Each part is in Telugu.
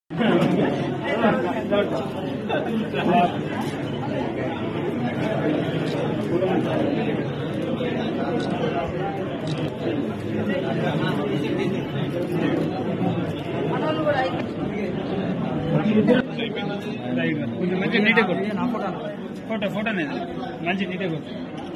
రైట్ కొంచెం మంచి నీటే కొట్టు ఫోటో ఫోటో అనేది మంచి నీటే కొట్టు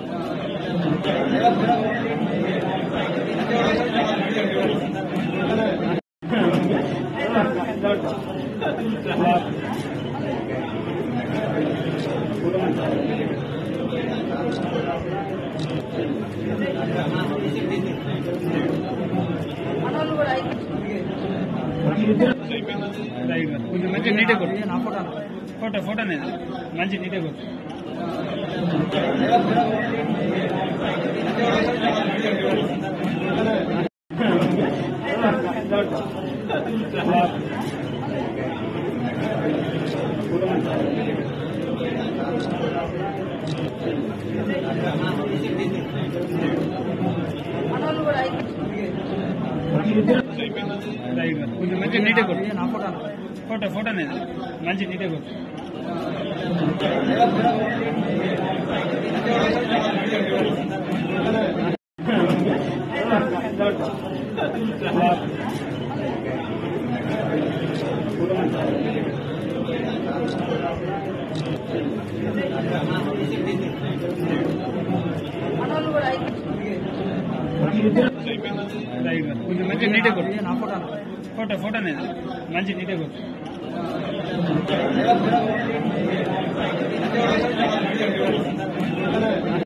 రైట్ కొంచెం మంచి నీటే కొట్టు ఫోటో ఫోటో అనేది మంచి నీటే కొట్టు రైట్ కొంచెం మంచి నీటే కొట్టు ఫోటో ఫోటో అనేది మంచి నీటే కొట్టు రైట్ కొంచెం మంచి నీటే కొట్టు ఫోటో ఫోటో అనేది మంచి నీటే కొట్టు Thank you.